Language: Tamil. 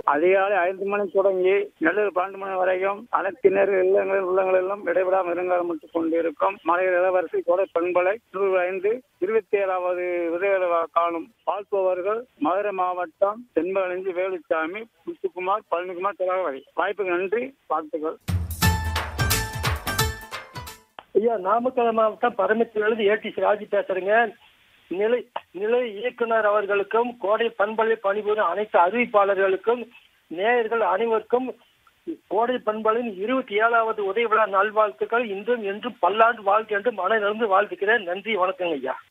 அதிகாலை ஐந்து மணி தொடங்கி நெல்லூர் பன்னெண்டு மணி வரைக்கும் அனைத்தினர் இல்லங்களில் உள்ளங்களெல்லாம் இடைவிடாமல் இருங்காலமிட்டுக் கொண்டிருக்கும் மலையில் இளவரசி கோடை பண்பலை இருபது ஐந்து இருபத்தி ஏழாவது விதைகளை காணும் வாழ்த்துபவர்கள் மதுரை மாவட்டம் தென்பகலஞ்சி வேலுச்சாமி முத்துக்குமார் பழனிக்குமார் திலகவதி வாய்ப்புக்கு நன்றி வாழ்த்துக்கள் ஐயா நாமக்கல் மாவட்டம் பரமத்திலிருந்து ஏடிசி ராஜி பேசுறேங்க நிலை நிலை இயக்குனர் அவர்களுக்கும் கோடை பண்பலை பணிபுரியும் அனைத்து அறிவிப்பாளர்களுக்கும் நேயர்கள் அனைவருக்கும் கோடை பண்பலின் இருபத்தி ஏழாவது உதவி விழா நல்வாழ்த்துக்கள் இன்றும் என்றும் பல்லாண்டு வாழ்க்கை என்று மனதிலிருந்து வாழ்த்துக்கிறேன் நன்றி வணக்கங்க ஐயா